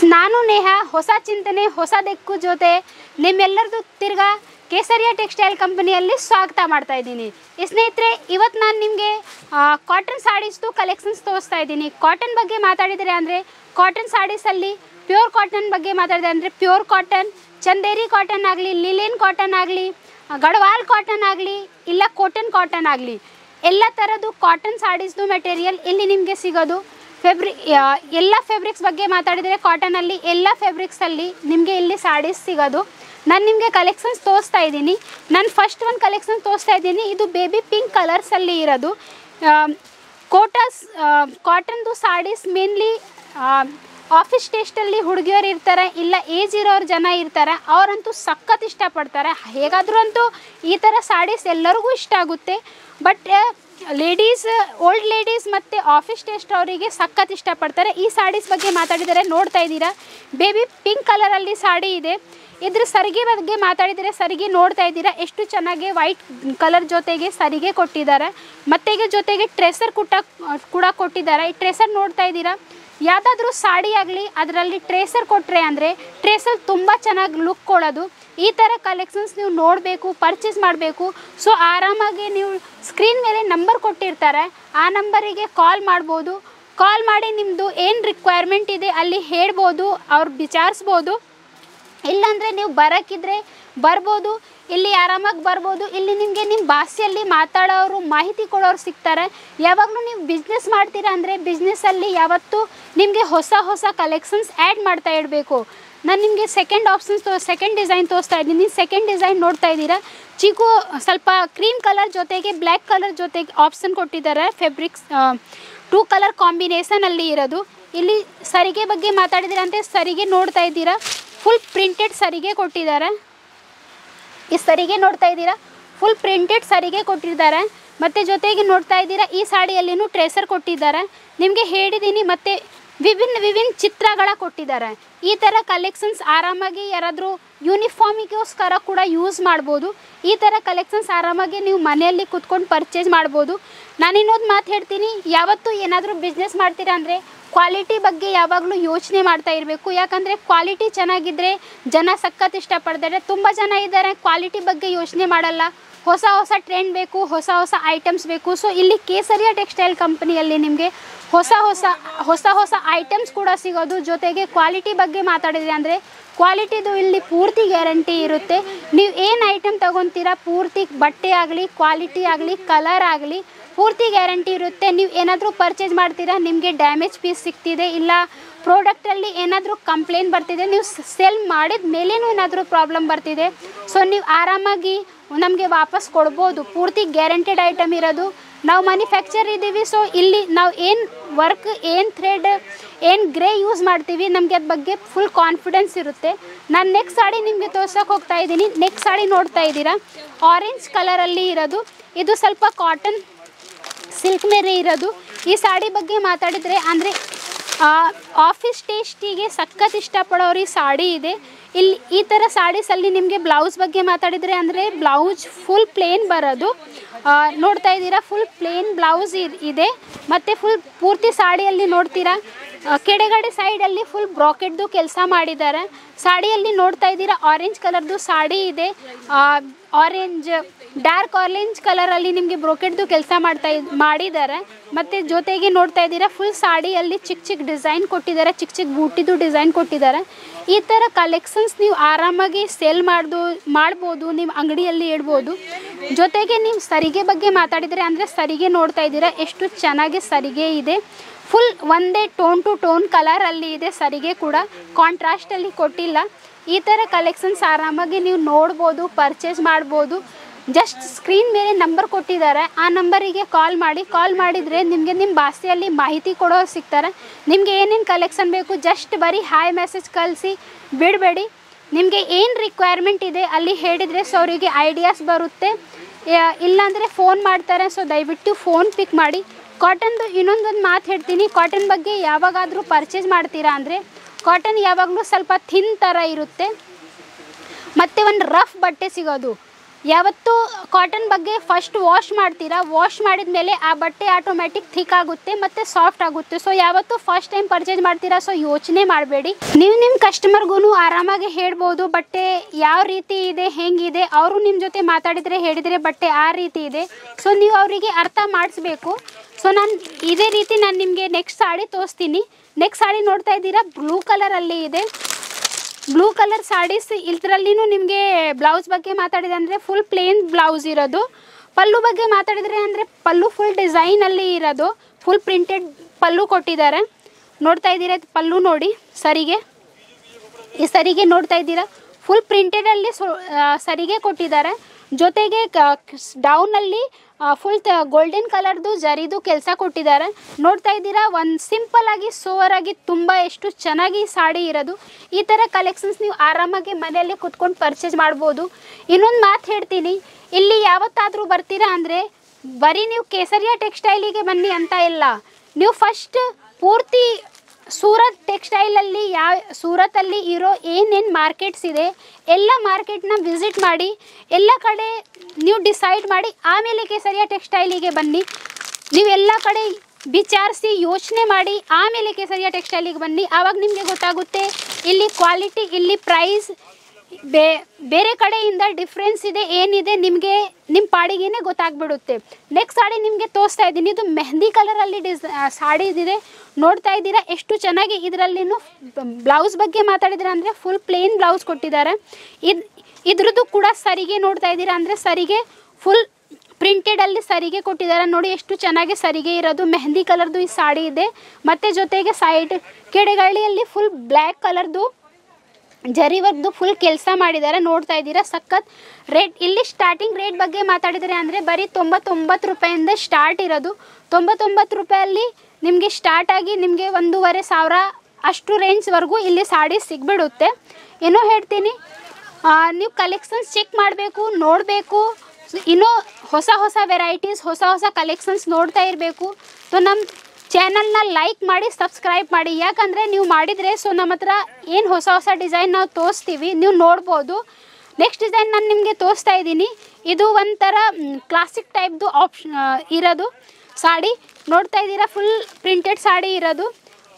ನಾನು ನೇಹ ಹೊಸ ಚಿಂತನೆ ಹೊಸ ದೆಕ್ಕು ಜೊತೆ ನಿಮ್ಮೆಲ್ಲರದು ತಿರ್ಗಾ ಕೇಸರಿಯ ಟೆಕ್ಸ್ಟೈಲ್ ಕಂಪನಿಯಲ್ಲಿ ಸ್ವಾಗತ ಮಾಡ್ತಾ ಇದ್ದೀನಿ ಸ್ನೇಹಿತರೆ ಇವತ್ತು ನಾನು ನಿಮಗೆ ಕಾಟನ್ ಸಾಡೀಸ್ದು ಕಲೆಕ್ಷನ್ಸ್ ತೋರಿಸ್ತಾ ಇದ್ದೀನಿ ಕಾಟನ್ ಬಗ್ಗೆ ಮಾತಾಡಿದರೆ ಅಂದರೆ ಕಾಟನ್ ಸಾಡೀಸಲ್ಲಿ ಪ್ಯೂರ್ ಕಾಟನ್ ಬಗ್ಗೆ ಮಾತಾಡಿದೆ ಅಂದರೆ ಪ್ಯೂರ್ ಕಾಟನ್ ಚಂದೇರಿ ಕಾಟನ್ ಆಗಲಿ ಲಿಲಿನ್ ಕಾಟನ್ ಆಗಲಿ ಗಡವಾಲ್ ಕಾಟನ್ ಆಗಲಿ ಇಲ್ಲ ಕೋಟನ್ ಕಾಟನ್ ಆಗಲಿ ಎಲ್ಲ ಥರದ್ದು ಕಾಟನ್ ಸಾಡೀಸ್ದು ಮೆಟೀರಿಯಲ್ ಇಲ್ಲಿ ನಿಮಗೆ ಸಿಗೋದು ಫೆಬ್ರಿ ಎಲ್ಲ ಫೆಬ್ರಿಕ್ಸ್ ಬಗ್ಗೆ ಮಾತಾಡಿದರೆ ಕಾಟನಲ್ಲಿ ಎಲ್ಲ ಫೆಬ್ರಿಕ್ಸಲ್ಲಿ ನಿಮಗೆ ಇಲ್ಲಿ ಸಾಡೀಸ್ ಸಿಗೋದು ನಾನು ನಿಮಗೆ ಕಲೆಕ್ಷನ್ಸ್ ತೋರಿಸ್ತಾ ಇದ್ದೀನಿ ನಾನು ಫಸ್ಟ್ ಒಂದು ಕಲೆಕ್ಷನ್ ತೋರಿಸ್ತಾ ಇದ್ದೀನಿ ಇದು ಬೇಬಿ ಪಿಂಕ್ ಕಲರ್ಸಲ್ಲಿ ಇರೋದು ಕೋಟಾಸ್ ಕಾಟನ್ದು ಸಾಡೀಸ್ ಮೇನ್ಲಿ ಆಫೀಸ್ ಟೇಸ್ಟಲ್ಲಿ ಹುಡುಗಿಯರು ಇರ್ತಾರೆ ಇಲ್ಲ ಏಜ್ ಇರೋರು ಜನ ಇರ್ತಾರೆ ಅವರಂತೂ ಸಖತ್ ಇಷ್ಟಪಡ್ತಾರೆ ಹೇಗಾದರೂ ಅಂತೂ ಈ ಥರ ಸಾಡೀಸ್ ಎಲ್ಲರಿಗೂ ಇಷ್ಟ ಆಗುತ್ತೆ ಬಟ್ ಲೇಡೀಸ್ ಓಲ್ಡ್ ಲೇಡೀಸ್ ಮತ್ತು ಆಫೀಸ್ ಟೇಸ್ಟ್ ಅವರಿಗೆ ಸಖತ್ ಇಷ್ಟಪಡ್ತಾರೆ ಈ ಸಾಡೀಸ್ ಬಗ್ಗೆ ಮಾತಾಡಿದರೆ ನೋಡ್ತಾ ಇದ್ದೀರಾ ಬೇಬಿ ಪಿಂಕ್ ಕಲರಲ್ಲಿ ಸಾಡಿ ಇದೆ ಇದ್ರ ಸರಿಗೆ ಬಗ್ಗೆ ಮಾತಾಡಿದರೆ ಸರಿಗೆ ನೋಡ್ತಾ ಇದ್ದೀರಾ ಎಷ್ಟು ಚೆನ್ನಾಗಿ ವೈಟ್ ಕಲರ್ ಜೊತೆಗೆ ಸರಿಗೆ ಕೊಟ್ಟಿದ್ದಾರೆ ಮತ್ತು ಈಗ ಜೊತೆಗೆ ಟ್ರೆಸರ್ ಕುಟ್ಟ ಕೂಡ ಕೊಟ್ಟಿದ್ದಾರೆ ಈ ಟ್ರೆಸರ್ ನೋಡ್ತಾ ಇದ್ದೀರಾ ಯಾವುದಾದ್ರೂ ಸಾಡಿ ಆಗಲಿ ಅದರಲ್ಲಿ ಟ್ರೇಸರ್ ಕೊಟ್ಟರೆ ಅಂದರೆ ಟ್ರೇಸಲ್ಲಿ ತುಂಬ ಚೆನ್ನಾಗಿ ಲುಕ್ ಕೊಡೋದು ಈ ಥರ ಕಲೆಕ್ಷನ್ಸ್ ನೀವು ನೋಡಬೇಕು ಪರ್ಚೇಸ್ ಮಾಡಬೇಕು ಸೊ ಆರಾಮಾಗಿ ನೀವು ಸ್ಕ್ರೀನ್ ಮೇಲೆ ನಂಬರ್ ಕೊಟ್ಟಿರ್ತಾರೆ ಆ ನಂಬರಿಗೆ ಕಾಲ್ ಮಾಡ್ಬೋದು ಕಾಲ್ ಮಾಡಿ ನಿಮ್ಮದು ಏನು ರಿಕ್ವೈರ್ಮೆಂಟ್ ಇದೆ ಅಲ್ಲಿ ಹೇಳ್ಬೋದು ಅವ್ರು ವಿಚಾರಿಸ್ಬೋದು ಇಲ್ಲಾಂದರೆ ನೀವು ಬರೋಕ್ಕಿದ್ರೆ ಬರ್ಬೋದು ಇಲ್ಲಿ ಆರಾಮಾಗಿ ಬರ್ಬೋದು ಇಲ್ಲಿ ನಿಮಗೆ ನಿಮ್ಮ ಭಾಷೆಯಲ್ಲಿ ಮಾತಾಡೋರು ಮಾಹಿತಿ ಕೊಡೋರು ಸಿಗ್ತಾರೆ ಯಾವಾಗಲೂ ನೀವು ಬಿಸ್ನೆಸ್ ಮಾಡ್ತೀರಾ ಅಂದರೆ ಬಿಸ್ನೆಸ್ಸಲ್ಲಿ ಯಾವತ್ತೂ ನಿಮಗೆ ಹೊಸ ಹೊಸ ಕಲೆಕ್ಷನ್ಸ್ ಆ್ಯಡ್ ಮಾಡ್ತಾ ಇರಬೇಕು ನಾನು ನಿಮಗೆ ಸೆಕೆಂಡ್ ಆಪ್ಷನ್ಸ್ ತೋ ಸೆಕೆಂಡ್ ಡಿಸೈನ್ ತೋರಿಸ್ತಾ ಇದ್ದೀನಿ ಸೆಕೆಂಡ್ ಡಿಸೈನ್ ನೋಡ್ತಾ ಇದ್ದೀರಾ ಚಿಕ್ಕು ಸ್ವಲ್ಪ ಕ್ರೀಮ್ ಕಲರ್ ಜೊತೆಗೆ ಬ್ಲ್ಯಾಕ್ ಕಲರ್ ಜೊತೆಗೆ ಆಪ್ಷನ್ ಕೊಟ್ಟಿದ್ದಾರೆ ಫೆಬ್ರಿಕ್ಸ್ ಟೂ ಕಲರ್ ಕಾಂಬಿನೇಷನಲ್ಲಿ ಇರೋದು ಇಲ್ಲಿ ಸರಿಗೆ ಬಗ್ಗೆ ಮಾತಾಡಿದ್ರೆ ಅಂತ ಸರಿಗೆ ನೋಡ್ತಾ ಇದ್ದೀರಾ ಫುಲ್ ಪ್ರಿಂಟೆಡ್ ಸರಿಗೆ ಕೊಟ್ಟಿದ್ದಾರೆ ಈ ಸರಿಗೆ ನೋಡ್ತಾ ಇದ್ದೀರಾ ಫುಲ್ ಪ್ರಿಂಟೆಡ್ ಸರಿಗೆ ಕೊಟ್ಟಿದ್ದಾರೆ ಮತ್ತು ಜೊತೆಗೆ ನೋಡ್ತಾ ಇದ್ದೀರಾ ಈ ಸಾಡಿಯಲ್ಲಿನೂ ಟ್ರೇಸರ್ ಕೊಟ್ಟಿದ್ದಾರೆ ನಿಮಗೆ ಹೇಳಿದ್ದೀನಿ ಮತ್ತು ವಿಭಿನ್ನ ವಿಭಿನ್ನ ಚಿತ್ರಗಳ ಕೊಟ್ಟಿದ್ದಾರೆ ಈ ಥರ ಕಲೆಕ್ಷನ್ಸ್ ಆರಾಮಾಗಿ ಯಾರಾದರೂ ಯೂನಿಫಾರ್ಮಿಗೋಸ್ಕರ ಕೂಡ ಯೂಸ್ ಮಾಡ್ಬೋದು ಈ ಥರ ಕಲೆಕ್ಷನ್ಸ್ ಆರಾಮಾಗಿ ನೀವು ಮನೆಯಲ್ಲಿ ಕುತ್ಕೊಂಡು ಪರ್ಚೇಸ್ ಮಾಡ್ಬೋದು ನಾನು ಇನ್ನೊಂದು ಮಾತು ಹೇಳ್ತೀನಿ ಯಾವತ್ತೂ ಏನಾದರೂ ಬಿಸ್ನೆಸ್ ಮಾಡ್ತೀರಾ ಅಂದರೆ ಕ್ವಾಲಿಟಿ ಬಗ್ಗೆ ಯಾವಾಗಲೂ ಯೋಚನೆ ಮಾಡ್ತಾ ಇರಬೇಕು ಯಾಕಂದರೆ ಕ್ವಾಲಿಟಿ ಚೆನ್ನಾಗಿದ್ದರೆ ಜನ ಸಖತ್ ಇಷ್ಟಪಡ್ತಾರೆ ತುಂಬ ಜನ ಇದ್ದಾರೆ ಕ್ವಾಲಿಟಿ ಬಗ್ಗೆ ಯೋಚನೆ ಮಾಡಲ್ಲ ಹೊಸ ಹೊಸ ಟ್ರೆಂಡ್ ಬೇಕು ಹೊಸ ಹೊಸ ಐಟಮ್ಸ್ ಬೇಕು ಸೊ ಇಲ್ಲಿ ಕೇಸರಿಯ ಟೆಕ್ಸ್ಟೈಲ್ ಕಂಪನಿಯಲ್ಲಿ ನಿಮಗೆ ಹೊಸ ಹೊಸ ಹೊಸ ಹೊಸ ಐಟಮ್ಸ್ ಕೂಡ ಸಿಗೋದು ಜೊತೆಗೆ ಕ್ವಾಲಿಟಿ ಬಗ್ಗೆ ಮಾತಾಡಿದ್ರೆ ಅಂದರೆ ಕ್ವಾಲಿಟಿದು ಇಲ್ಲಿ ಪೂರ್ತಿ ಗ್ಯಾರಂಟಿ ಇರುತ್ತೆ ನೀವು ಏನು ಐಟಮ್ ತೊಗೊತೀರಾ ಪೂರ್ತಿ ಬಟ್ಟೆ ಆಗಲಿ ಕ್ವಾಲಿಟಿ ಆಗಲಿ ಕಲರ್ ಆಗಲಿ ಪೂರ್ತಿ ಗ್ಯಾರಂಟಿ ಇರುತ್ತೆ ನೀವು ಏನಾದರೂ ಪರ್ಚೇಸ್ ಮಾಡ್ತೀರಾ ನಿಮಗೆ ಡ್ಯಾಮೇಜ್ ಪೀಸ್ ಸಿಗ್ತಿದೆ ಇಲ್ಲ ಪ್ರಾಡಕ್ಟಲ್ಲಿ ಏನಾದರೂ ಕಂಪ್ಲೇಂಟ್ ಬರ್ತಿದೆ ನೀವು ಸೆಲ್ ಮಾಡಿದ ಮೇಲೇನೂ ಏನಾದರೂ ಪ್ರಾಬ್ಲಮ್ ಬರ್ತಿದೆ ಸೊ ನೀವು ಆರಾಮಾಗಿ ನಮಗೆ ವಾಪಸ್ ಕೊಡ್ಬೋದು ಪೂರ್ತಿ ಗ್ಯಾರಂಟೆಡ್ ಐಟಮ್ ಇರೋದು ನಾವು ಮ್ಯಾನುಫ್ಯಾಕ್ಚರ್ ಇದ್ದೀವಿ ಸೊ ಇಲ್ಲಿ ನಾವು ಏನು ವರ್ಕ್ ಏನು ಥ್ರೆಡ್ ಏನು ಗ್ರೇ ಯೂಸ್ ಮಾಡ್ತೀವಿ ನಮಗೆ ಅದ್ರ ಬಗ್ಗೆ ಫುಲ್ ಕಾನ್ಫಿಡೆನ್ಸ್ ಇರುತ್ತೆ ನಾನು ನೆಕ್ಸ್ಟ್ ಸಾಡಿ ನಿಮಗೆ ತೋರ್ಸೋಕೆ ಹೋಗ್ತಾ ಇದ್ದೀನಿ ನೆಕ್ಸ್ಟ್ ಸಾಡಿ ನೋಡ್ತಾ ಇದ್ದೀರಾ ಆರೆಂಜ್ ಕಲರಲ್ಲಿ ಇರೋದು ಇದು ಸ್ವಲ್ಪ ಕಾಟನ್ ಸಿಲ್ಕ್ ಮೇಲೆ ಇರೋದು ಈ ಸಾಡಿ ಬಗ್ಗೆ ಮಾತಾಡಿದರೆ ಅಂದರೆ ಆಫೀಸ್ ಟೇಸ್ಟಿಗೆ ಸಖತ್ ಇಷ್ಟಪಡೋರು ಈ ಸಾಡಿ ಇದೆ ಇಲ್ಲಿ ಈ ಥರ ಸಾಡೀಸಲ್ಲಿ ನಿಮಗೆ ಬ್ಲೌಸ್ ಬಗ್ಗೆ ಮಾತಾಡಿದರೆ ಅಂದರೆ ಬ್ಲೌಸ್ ಫುಲ್ ಪ್ಲೇನ್ ಬರೋದು ನೋಡ್ತಾ ಇದ್ದೀರಾ ಫುಲ್ ಪ್ಲೇನ್ ಬ್ಲೌಸ್ ಇದೆ ಮತ್ತು ಫುಲ್ ಪೂರ್ತಿ ಸಾಡಿಯಲ್ಲಿ ನೋಡ್ತೀರಾ ಕೆಳಗಡೆ ಸೈಡಲ್ಲಿ ಫುಲ್ ಬ್ರಾಕೆಟ್ದು ಕೆಲಸ ಮಾಡಿದ್ದಾರೆ ಸಾಡಿಯಲ್ಲಿ ನೋಡ್ತಾ ಇದ್ದೀರಾ ಆರೆಂಜ್ ಕಲರ್ದು ಸಾಡಿ ಇದೆ ಆರೆಂಜ್ ಡಾರ್ಕ್ ಆರೆಂಜ್ ಕಲರಲ್ಲಿ ನಿಮಗೆ ಬ್ರೋಕೆಟ್ದು ಕೆಲಸ ಮಾಡ್ತಾ ಮಾಡಿದ್ದಾರೆ ಮತ್ತು ಜೊತೆಗೆ ನೋಡ್ತಾ ಇದ್ದೀರಾ ಫುಲ್ ಸಾಡಿಯಲ್ಲಿ ಚಿಕ್ಕ ಚಿಕ್ಕ ಡಿಸೈನ್ ಕೊಟ್ಟಿದ್ದಾರೆ ಚಿಕ್ಕ ಚಿಕ್ಕ ಬೂಟಿದು ಡಿಸೈನ್ ಕೊಟ್ಟಿದ್ದಾರೆ ಈ ಥರ ಕಲೆಕ್ಷನ್ಸ್ ನೀವು ಆರಾಮಾಗಿ ಸೇಲ್ ಮಾಡ್ದು ಮಾಡ್ಬೋದು ನಿಮ್ಮ ಅಂಗಡಿಯಲ್ಲಿ ಇಡ್ಬೋದು ಜೊತೆಗೆ ನೀವು ಸರಿಗೆ ಬಗ್ಗೆ ಮಾತಾಡಿದರೆ ಅಂದರೆ ಸರಿಗೆ ನೋಡ್ತಾ ಇದ್ದೀರಾ ಎಷ್ಟು ಚೆನ್ನಾಗಿ ಸರಿಗೆ ಇದೆ ಫುಲ್ ಒಂದೇ ಟೋನ್ ಟು ಟೋನ್ ಕಲರಲ್ಲಿ ಇದೆ ಸರಿಗೆ ಕೂಡ ಕಾಂಟ್ರಾಸ್ಟಲ್ಲಿ ಕೊಟ್ಟಿಲ್ಲ ಈ ಥರ ಕಲೆಕ್ಷನ್ಸ್ ಆರಾಮಾಗಿ ನೀವು ನೋಡ್ಬೋದು ಪರ್ಚೇಸ್ ಮಾಡ್ಬೋದು ಜಸ್ಟ್ ಸ್ಕ್ರೀನ್ ಮೇಲೆ ನಂಬರ್ ಕೊಟ್ಟಿದ್ದಾರೆ ಆ ನಂಬರಿಗೆ ಕಾಲ್ ಮಾಡಿ ಕಾಲ್ ಮಾಡಿದರೆ ನಿಮಗೆ ನಿಮ್ಮ ಭಾಷೆಯಲ್ಲಿ ಮಾಹಿತಿ ಕೊಡೋರು ಸಿಗ್ತಾರೆ ನಿಮಗೆ ಏನೇನು ಕಲೆಕ್ಷನ್ ಬೇಕು ಜಸ್ಟ್ ಬರೀ ಹಾಯ್ ಮೆಸೇಜ್ ಕಳಿಸಿ ಬಿಡಬೇಡಿ ನಿಮಗೆ ಏನು ರಿಕ್ವೈರ್ಮೆಂಟ್ ಇದೆ ಅಲ್ಲಿ ಹೇಳಿದರೆ ಸೊ ಅವರಿಗೆ ಐಡಿಯಾಸ್ ಬರುತ್ತೆ ಇಲ್ಲಾಂದರೆ ಫೋನ್ ಮಾಡ್ತಾರೆ ಸೊ ದಯವಿಟ್ಟು ಫೋನ್ ಪಿಕ್ ಮಾಡಿ ಕಾಟನ್ದು ಇನ್ನೊಂದೊಂದು ಮಾತು ಹೇಳ್ತೀನಿ ಕಾಟನ್ ಬಗ್ಗೆ ಯಾವಾಗಾದರೂ ಪರ್ಚೇಸ್ ಮಾಡ್ತೀರಾ ಅಂದರೆ ಕಾಟನ್ ಯಾವಾಗಲೂ ಸ್ವಲ್ಪ ಥಿನ್ ಥರ ಇರುತ್ತೆ ಮತ್ತು ಒಂದು ರಫ್ ಬಟ್ಟೆ ಸಿಗೋದು ಯಾವತ್ತು ಕಾಟನ್ ಬಗ್ಗೆ ಫಸ್ಟ್ ವಾಶ್ ಮಾಡ್ತೀರಾ ವಾಶ್ ಮಾಡಿದ ಮೇಲೆ ಆ ಬಟ್ಟೆ ಆಟೋಮ್ಯಾಟಿಕ್ ಥಿಕ್ ಆಗುತ್ತೆ ಮತ್ತು ಸಾಫ್ಟ್ ಆಗುತ್ತೆ ಸೊ ಯಾವತ್ತು ಫಸ್ಟ್ ಟೈಮ್ ಪರ್ಚೇಸ್ ಮಾಡ್ತೀರಾ ಸೊ ಯೋಚನೆ ಮಾಡಬೇಡಿ ನೀವು ನಿಮ್ಮ ಕಸ್ಟಮರ್ಗೂ ಆರಾಮಾಗಿ ಹೇಳ್ಬೋದು ಬಟ್ಟೆ ಯಾವ ರೀತಿ ಇದೆ ಹೆಂಗಿದೆ ಅವರು ನಿಮ್ಮ ಜೊತೆ ಮಾತಾಡಿದರೆ ಹೇಳಿದರೆ ಬಟ್ಟೆ ಆ ರೀತಿ ಇದೆ ಸೊ ನೀವು ಅವರಿಗೆ ಅರ್ಥ ಮಾಡಿಸ್ಬೇಕು ಸೊ ನಾನು ಇದೇ ರೀತಿ ನಾನು ನಿಮಗೆ ನೆಕ್ಸ್ಟ್ ಸಾಡಿ ತೋರಿಸ್ತೀನಿ ನೆಕ್ಸ್ಟ್ ಸಾಡಿ ನೋಡ್ತಾ ಇದ್ದೀರಾ ಬ್ಲೂ ಕಲರಲ್ಲಿ ಇದೆ ಬ್ಲೂ ಕಲರ್ ಸಾಡೀಸ್ ಇದರಲ್ಲಿನೂ ನಿಮಗೆ ಬ್ಲೌಸ್ ಬಗ್ಗೆ ಮಾತಾಡಿದೆ ಅಂದರೆ ಫುಲ್ ಪ್ಲೇನ್ ಬ್ಲೌಸ್ ಇರೋದು ಪಲ್ಲು ಬಗ್ಗೆ ಮಾತಾಡಿದರೆ ಅಂದರೆ ಪಲ್ಲು ಫುಲ್ ಡಿಸೈನಲ್ಲಿ ಇರೋದು ಫುಲ್ ಪ್ರಿಂಟೆಡ್ ಪಲ್ಲು ಕೊಟ್ಟಿದ್ದಾರೆ ನೋಡ್ತಾ ಇದ್ದೀರಾ ಇದು ಪಲ್ಲು ನೋಡಿ ಸರಿಗೆ ಈ ಸರಿಗೆ ನೋಡ್ತಾ ಇದ್ದೀರಾ ಫುಲ್ ಪ್ರಿಂಟೆಡಲ್ಲಿ ಸೊ ಆ, ಸರಿಗೆ ಕೊಟ್ಟಿದ್ದಾರೆ ಜೊತೆಗೆ ಡೌನಲ್ಲಿ ಫುಲ್ ಗೋಲ್ಡನ್ ಕಲರ್ದು ಜರಿದು ಕೆಲಸ ಕೊಟ್ಟಿದ್ದಾರೆ ನೋಡ್ತಾ ಇದ್ದೀರಾ ಒಂದು ಸಿಂಪಲ್ ಆಗಿ ಸೋವರ್ ಆಗಿ ತುಂಬ ಎಷ್ಟು ಚೆನ್ನಾಗಿ ಸಾಡಿ ಇರೋದು ಈ ಥರ ಕಲೆಕ್ಷನ್ಸ್ ನೀವು ಆರಾಮಾಗಿ ಮನೆಯಲ್ಲೇ ಕುತ್ಕೊಂಡು ಪರ್ಚೇಸ್ ಮಾಡ್ಬೋದು ಇನ್ನೊಂದು ಮಾತು ಹೇಳ್ತೀನಿ ಇಲ್ಲಿ ಯಾವತ್ತಾದರೂ ಬರ್ತೀರಾ ಅಂದರೆ ಬರೀ ನೀವು ಕೇಸರಿಯಾ ಟೆಕ್ಸ್ಟೈಲಿಗೆ ಬನ್ನಿ ಅಂತ ಇಲ್ಲ ನೀವು ಫಸ್ಟ್ ಪೂರ್ತಿ ಸೂರತ್ ಟೆಕ್ಸ್ಟೈಲಲ್ಲಿ ಯಾವ ಸೂರತಲ್ಲಿ ಇರೋ ಏನೇನು ಮಾರ್ಕೆಟ್ಸ್ ಇದೆ ಎಲ್ಲ ಮಾರ್ಕೆಟ್ನ ವಿಸಿಟ್ ಮಾಡಿ ಎಲ್ಲ ಕಡೆ ನೀವು ಡಿಸೈಡ್ ಮಾಡಿ ಆಮೇಲೆ ಕೇಸರಿಯಾ ಟೆಕ್ಸ್ಟೈಲಿಗೆ ಬನ್ನಿ ನೀವು ಎಲ್ಲ ಕಡೆ ವಿಚಾರಿಸಿ ಯೋಚನೆ ಮಾಡಿ ಆಮೇಲೆ ಕೇಸರಿಯಾ ಟೆಕ್ಸ್ಟೈಲಿಗೆ ಬನ್ನಿ ಆವಾಗ ನಿಮಗೆ ಗೊತ್ತಾಗುತ್ತೆ ಇಲ್ಲಿ ಕ್ವಾಲಿಟಿ ಇಲ್ಲಿ ಪ್ರೈಸ್ ಬೇ ಬೇರೆ ಕಡೆಯಿಂದ ಡಿಫ್ರೆನ್ಸ್ ಇದೆ ಏನಿದೆ ನಿಮಗೆ ನಿಮ್ಮ ಪಾಡಿಗೇನೆ ಗೊತ್ತಾಗ್ಬಿಡುತ್ತೆ ನೆಕ್ಸ್ಟ್ ಸಾಡಿ ನಿಮಗೆ ತೋರಿಸ್ತಾ ಇದ್ದೀನಿ ಇದು ಮೆಹಂದಿ ಕಲರಲ್ಲಿ ಡಿಸ್ ಸಾಡಿ ಇದಿದೆ ನೋಡ್ತಾ ಇದ್ದೀರಾ ಎಷ್ಟು ಚೆನ್ನಾಗಿ ಇದರಲ್ಲಿನೂ ಬ್ಲೌಸ್ ಬಗ್ಗೆ ಮಾತಾಡಿದ್ರೆ ಅಂದರೆ ಫುಲ್ ಪ್ಲೇನ್ ಬ್ಲೌಸ್ ಕೊಟ್ಟಿದ್ದಾರೆ ಇದು ಇದ್ರದ್ದು ಕೂಡ ಸರಿಗೆ ನೋಡ್ತಾ ಇದ್ದೀರಾ ಅಂದರೆ ಸರಿಗೆ ಫುಲ್ ಪ್ರಿಂಟೆಡಲ್ಲಿ ಸರಿಗೆ ಕೊಟ್ಟಿದ್ದಾರೆ ನೋಡಿ ಎಷ್ಟು ಚೆನ್ನಾಗಿ ಸರಿಗೆ ಇರೋದು ಮೆಹಂದಿ ಕಲರ್ದು ಈ ಸಾಡಿ ಇದೆ ಮತ್ತು ಜೊತೆಗೆ ಸೈಡ್ ಕೆಳಗಳಿಯಲ್ಲಿ ಫುಲ್ ಬ್ಲ್ಯಾಕ್ ಕಲರ್ದು ಜರಿ ವರ್ಕ್ದು ಫುಲ್ ಕೆಲಸ ಮಾಡಿದ್ದಾರೆ ನೋಡ್ತಾ ಇದ್ದೀರಾ ಸಖತ್ ರೇಟ್ ಇಲ್ಲಿ ಸ್ಟಾರ್ಟಿಂಗ್ ರೇಟ್ ಬಗ್ಗೆ ಮಾತಾಡಿದರೆ ಅಂದರೆ ಬರೀ ತೊಂಬತ್ತೊಂಬತ್ತು ರೂಪಾಯಿಂದ ಸ್ಟಾರ್ಟ್ ಇರೋದು ತೊಂಬತ್ತೊಂಬತ್ತು ರೂಪಾಯಲ್ಲಿ ನಿಮಗೆ ಸ್ಟಾರ್ಟ್ ಆಗಿ ನಿಮಗೆ ಒಂದೂವರೆ ಸಾವಿರ ಅಷ್ಟು ರೇಂಜ್ವರೆಗೂ ಇಲ್ಲಿ ಸಾಡಿ ಸಿಗ್ಬಿಡುತ್ತೆ ಏನೋ ಹೇಳ್ತೀನಿ ಆ, ನೀವು ಕಲೆಕ್ಷನ್ಸ್ ಚೆಕ್ ಮಾಡಬೇಕು ನೋಡಬೇಕು ಇನ್ನೂ ಹೊಸ ಹೊಸ ವೆರೈಟೀಸ್ ಹೊಸ ಹೊಸ ಕಲೆಕ್ಷನ್ಸ್ ನೋಡ್ತಾ ಇರಬೇಕು ಸೊ ನಮ್ಮ ಚಾನಲ್ನ ಲೈಕ್ ಮಾಡಿ ಸಬ್ಸ್ಕ್ರೈಬ್ ಮಾಡಿ ಯಾಕಂದರೆ ನೀವು ಮಾಡಿದರೆ ಸೊ ನಮ್ಮ ಹತ್ರ ಏನು ಹೊಸ ಹೊಸ ಡಿಸೈನ್ ನಾವು ತೋರಿಸ್ತೀವಿ ನೀವು ನೋಡ್ಬೋದು ನೆಕ್ಸ್ಟ್ ಡಿಸೈನ್ ನಾನು ನಿಮಗೆ ತೋರಿಸ್ತಾ ಇದ್ದೀನಿ ಇದು ಒಂಥರ ಕ್ಲಾಸಿಕ್ ಟೈಪ್ದು ಆಪ್ಷನ್ ಇರೋದು ಸಾಡಿ ನೋಡ್ತಾ ಇದ್ದೀರಾ ಫುಲ್ ಪ್ರಿಂಟೆಡ್ ಸಾಡಿ ಇರೋದು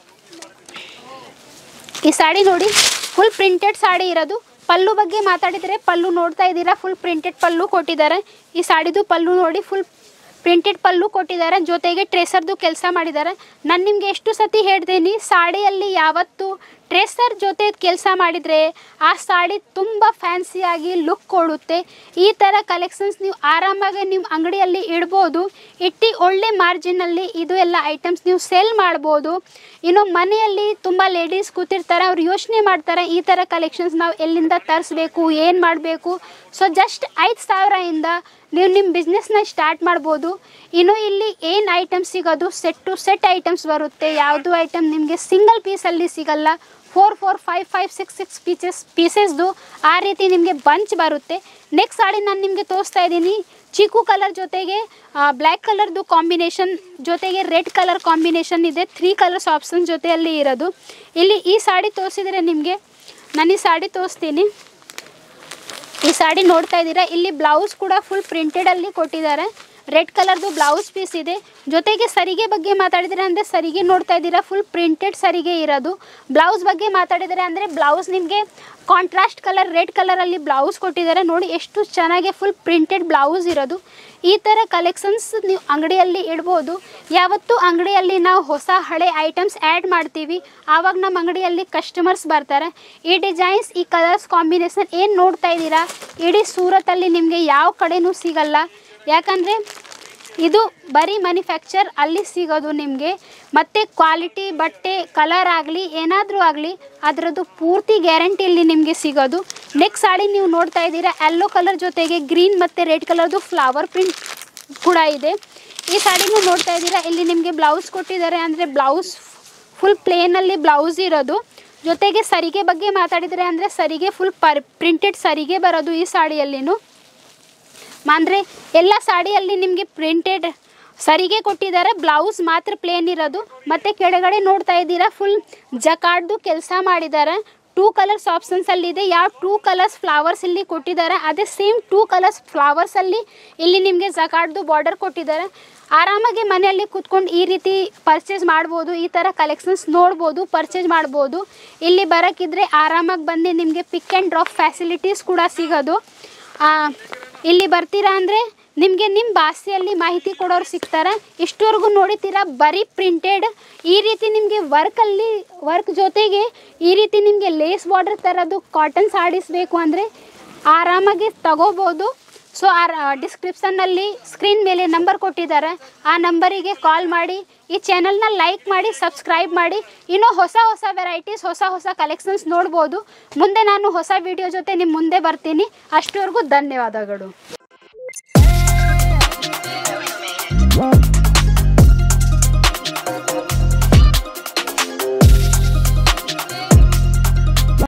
ಈ ಸಾಡಿ ನೋಡಿ ಫುಲ್ ಪ್ರಿಂಟೆಡ್ ಸಾಡಿ ಇರೋದು ಪಲ್ಲು ಬಗ್ಗೆ ಮಾತಾಡಿದರೆ ಪಲ್ಲು ನೋಡ್ತಾ ಇದ್ದೀರಾ ಫುಲ್ ಪ್ರಿಂಟೆಡ್ ಪಲ್ಲು ಕೊಟ್ಟಿದ್ದಾರೆ ಈ ಸಾಡಿದು ಪಲ್ಲು ನೋಡಿ ಫುಲ್ ಪ್ರಿಂಟೆಡ್ ಪಲ್ಲು ಕೊಟ್ಟಿದ್ದಾರೆ ಜೊತೆಗೆ ಟ್ರೇಸರ್ದು ಕೆಲಸ ಮಾಡಿದ್ದಾರೆ ನಾನು ನಿಮಗೆ ಎಷ್ಟು ಸತಿ ಹೇಳ್ತೀನಿ ಸಾಡಿಯಲ್ಲಿ ಯಾವತ್ತು ಟ್ರೇಸರ್ ಜೊತೆ ಕೆಲಸ ಮಾಡಿದರೆ ಆ ಸಾಡಿ ತುಂಬ ಫ್ಯಾನ್ಸಿಯಾಗಿ ಲುಕ್ ಕೊಡುತ್ತೆ ಈ ಥರ ಕಲೆಕ್ಷನ್ಸ್ ನೀವು ಆರಾಮಾಗಿ ನಿಮ್ಮ ಅಂಗಡಿಯಲ್ಲಿ ಇಡ್ಬೋದು ಇಟ್ಟು ಒಳ್ಳೆ ಮಾರ್ಜಿನಲ್ಲಿ ಇದು ಎಲ್ಲ ಐಟಮ್ಸ್ ನೀವು ಸೇಲ್ ಮಾಡ್ಬೋದು ಇನ್ನು ಮನೆಯಲ್ಲಿ ತುಂಬ ಲೇಡೀಸ್ ಕೂತಿರ್ತಾರೆ ಅವ್ರು ಯೋಚನೆ ಮಾಡ್ತಾರೆ ಈ ಥರ ಕಲೆಕ್ಷನ್ಸ್ ನಾವು ಎಲ್ಲಿಂದ ತರಿಸ್ಬೇಕು ಏನು ಮಾಡಬೇಕು ಸೊ ಜಸ್ಟ್ ಐದು ಸಾವಿರದಿಂದ ನೀವು ನಿಮ್ಮ ಬಿಸ್ನೆಸ್ನ ಸ್ಟಾರ್ಟ್ ಮಾಡ್ಬೋದು ಇನ್ನು ಇಲ್ಲಿ ಏನು ಐಟಮ್ಸ್ ಸಿಗೋದು ಸೆಟ್ ಟು ಸೆಟ್ ಐಟಮ್ಸ್ ಬರುತ್ತೆ ಯಾವುದು ಐಟಮ್ ನಿಮಗೆ ಸಿಂಗಲ್ ಪೀಸಲ್ಲಿ ಸಿಗಲ್ಲ four four five five six six pieces ಪೀಸಸ್ದು ಆ ರೀತಿ ನಿಮಗೆ ಬಂಚ್ ಬರುತ್ತೆ ನೆಕ್ಸ್ಟ್ ಸಾಡಿ ನಾನು ನಿಮಗೆ ತೋರಿಸ್ತಾ ಇದ್ದೀನಿ ಚೀಕು ಕಲರ್ ಜೊತೆಗೆ ಬ್ಲ್ಯಾಕ್ ಕಲರ್ದು ಕಾಂಬಿನೇಷನ್ ಜೊತೆಗೆ ರೆಡ್ ಕಲರ್ ಕಾಂಬಿನೇಷನ್ ಇದೆ ತ್ರೀ ಕಲರ್ಸ್ ಆಪ್ಷನ್ ಜೊತೆಯಲ್ಲಿ ಇರೋದು ಇಲ್ಲಿ ಈ ಸಾಡಿ ತೋರಿಸಿದರೆ ನಿಮಗೆ ನಾನು ಈ ಸಾಡಿ ತೋರಿಸ್ತೀನಿ ಈ ಸಾಡಿ ನೋಡ್ತಾ ಇದ್ದೀರಾ ಇಲ್ಲಿ ಬ್ಲೌಸ್ ಕೂಡ ಫುಲ್ ಪ್ರಿಂಟೆಡಲ್ಲಿ ಕೊಟ್ಟಿದ್ದಾರೆ ರೆಡ್ ಕಲರ್ದು ಬ್ಲೌಸ್ ಪೀಸ್ ಇದೆ ಜೊತೆಗೆ ಸರಿಗೆ ಬಗ್ಗೆ ಮಾತಾಡಿದರೆ ಅಂದರೆ ಸರಿಗೆ ನೋಡ್ತಾ ಇದ್ದೀರಾ ಫುಲ್ ಪ್ರಿಂಟೆಡ್ ಸರಿಗೆ ಇರೋದು ಬ್ಲೌಸ್ ಬಗ್ಗೆ ಮಾತಾಡಿದರೆ ಅಂದರೆ ಬ್ಲೌಸ್ ನಿಮಗೆ ಕಾಂಟ್ರಾಸ್ಟ್ ಕಲರ್ ರೆಡ್ ಕಲರಲ್ಲಿ ಬ್ಲೌಸ್ ಕೊಟ್ಟಿದ್ದಾರೆ ನೋಡಿ ಎಷ್ಟು ಚೆನ್ನಾಗಿ ಫುಲ್ ಪ್ರಿಂಟೆಡ್ ಬ್ಲೌಸ್ ಇರೋದು ಈ ಥರ ಕಲೆಕ್ಷನ್ಸ್ ನೀವು ಅಂಗಡಿಯಲ್ಲಿ ಇಡ್ಬೋದು ಯಾವತ್ತೂ ಅಂಗಡಿಯಲ್ಲಿ ನಾವು ಹೊಸ ಹಳೆ ಐಟಮ್ಸ್ ಆ್ಯಡ್ ಮಾಡ್ತೀವಿ ಆವಾಗ ನಮ್ಮ ಅಂಗಡಿಯಲ್ಲಿ ಕಸ್ಟಮರ್ಸ್ ಬರ್ತಾರೆ ಈ ಡಿಸೈನ್ಸ್ ಈ ಕಲರ್ಸ್ ಕಾಂಬಿನೇಷನ್ ಏನು ನೋಡ್ತಾ ಇದ್ದೀರಾ ಇಡೀ ಸೂರತಲ್ಲಿ ನಿಮಗೆ ಯಾವ ಕಡೆನೂ ಸಿಗಲ್ಲ ಯಾಕಂದರೆ ಇದು ಬರೀ ಮ್ಯಾನುಫ್ಯಾಕ್ಚರ್ ಅಲ್ಲಿ ಸಿಗೋದು ನಿಮಗೆ ಮತ್ತು ಕ್ವಾಲಿಟಿ ಬಟ್ಟೆ ಕಲರ್ ಆಗಲಿ ಏನಾದರೂ ಆಗಲಿ ಅದರದ್ದು ಪೂರ್ತಿ ಗ್ಯಾರಂಟಿ ಇಲ್ಲಿ ನಿಮಗೆ ಸಿಗೋದು ನೆಕ್ಸ್ಟ್ ಸಾಡಿ ನೀವು ನೋಡ್ತಾ ಇದ್ದೀರಾ ಯೆಲ್ಲೋ ಕಲರ್ ಜೊತೆಗೆ ಗ್ರೀನ್ ಮತ್ತು ರೆಡ್ ಕಲರ್ದು ಫ್ಲವರ್ ಪ್ರಿಂಟ್ ಕೂಡ ಇದೆ ಈ ಸಾಡಿನೂ ನೋಡ್ತಾ ಇದ್ದೀರಾ ಇಲ್ಲಿ ನಿಮಗೆ ಬ್ಲೌಸ್ ಕೊಟ್ಟಿದ್ದಾರೆ ಅಂದರೆ ಬ್ಲೌಸ್ ಫುಲ್ ಪ್ಲೇನಲ್ಲಿ ಬ್ಲೌಸ್ ಇರೋದು ಜೊತೆಗೆ ಸರಿಗೆ ಬಗ್ಗೆ ಮಾತಾಡಿದರೆ ಅಂದರೆ ಸರಿಗೆ ಫುಲ್ ಪರ್ ಪ್ರಿಂಟೆಡ್ ಸರಿಗೆ ಬರೋದು ಈ ಸಾಡಿಯಲ್ಲಿನೂ ಅಂದರೆ ಎಲ್ಲ ಸಾಡಿಯಲ್ಲಿ ನಿಮಗೆ ಪ್ರಿಂಟೆಡ್ ಸರಿಗೆ ಕೊಟ್ಟಿದ್ದಾರೆ ಬ್ಲೌಸ್ ಮಾತ್ರ ಪ್ಲೇನ್ ಇರೋದು ಮತ್ತು ಕೆಳಗಡೆ ನೋಡ್ತಾ ಇದ್ದೀರಾ ಫುಲ್ ಜಕಾರ್ಡ್ದು ಕೆಲಸ ಮಾಡಿದ್ದಾರೆ ಟೂ ಕಲರ್ಸ್ ಆಪ್ಷನ್ಸಲ್ಲಿ ಇದೆ ಯಾವ ಟೂ ಕಲರ್ಸ್ ಫ್ಲವರ್ಸ್ ಇಲ್ಲಿ ಕೊಟ್ಟಿದ್ದಾರೆ ಅದೇ ಸೇಮ್ ಟೂ ಕಲರ್ಸ್ ಫ್ಲವರ್ಸಲ್ಲಿ ಇಲ್ಲಿ ನಿಮಗೆ ಜಕಾಡ್ದು ಬಾರ್ಡರ್ ಕೊಟ್ಟಿದ್ದಾರೆ ಆರಾಮಾಗಿ ಮನೆಯಲ್ಲಿ ಕೂತ್ಕೊಂಡು ಈ ರೀತಿ ಪರ್ಚೇಸ್ ಮಾಡ್ಬೋದು ಈ ಥರ ಕಲೆಕ್ಷನ್ಸ್ ನೋಡ್ಬೋದು ಪರ್ಚೇಸ್ ಮಾಡ್ಬೋದು ಇಲ್ಲಿ ಬರೋಕ್ಕಿದ್ರೆ ಆರಾಮಾಗಿ ಬಂದು ನಿಮಗೆ ಪಿಕ್ ಆ್ಯಂಡ್ ಡ್ರಾಪ್ ಫ್ಯಾಸಿಲಿಟೀಸ್ ಕೂಡ ಸಿಗೋದು ಆ, ಇಲ್ಲಿ ಬರ್ತೀರಾ ಅಂದರೆ ನಿಮಗೆ ನಿಮ್ಮ ಭಾಷೆಯಲ್ಲಿ ಮಾಹಿತಿ ಕೊಡೋರು ಸಿಗ್ತಾರೆ ಇಷ್ಟವರೆಗೂ ನೋಡಿತೀರಾ ಬರೀ ಪ್ರಿಂಟೆಡ್ ಈ ರೀತಿ ನಿಮಗೆ ವರ್ಕಲ್ಲಿ ವರ್ಕ್ ಜೊತೆಗೆ ಈ ರೀತಿ ನಿಮಗೆ ಲೇಸ್ ಬಾರ್ಡರ್ ಥರದ್ದು ಕಾಟನ್ ಸಾಡೀಸ್ ಬೇಕು ಅಂದರೆ ಆರಾಮಾಗಿ ತಗೋಬೋದು ಸೊ ಆ ಡಿಸ್ಕ್ರಿಪ್ಷನ್ನಲ್ಲಿ ಸ್ಕ್ರೀನ್ ಮೇಲೆ ನಂಬರ್ ಕೊಟ್ಟಿದ್ದಾರೆ ಆ ನಂಬರಿಗೆ ಕಾಲ್ ಮಾಡಿ ಈ ಚಾನಲ್ನ ಲೈಕ್ ಮಾಡಿ ಸಬ್ಸ್ಕ್ರೈಬ್ ಮಾಡಿ ಇನ್ನೂ ಹೊಸ ಹೊಸ ವೆರೈಟೀಸ್ ಹೊಸ ಹೊಸ ಕಲೆಕ್ಷನ್ಸ್ ನೋಡ್ಬೋದು ಮುಂದೆ ನಾನು ಹೊಸ ವಿಡಿಯೋ ಜೊತೆ ನಿಮ್ಮ ಮುಂದೆ ಬರ್ತೀನಿ ಅಷ್ಟವರೆಗೂ ಧನ್ಯವಾದಗಳು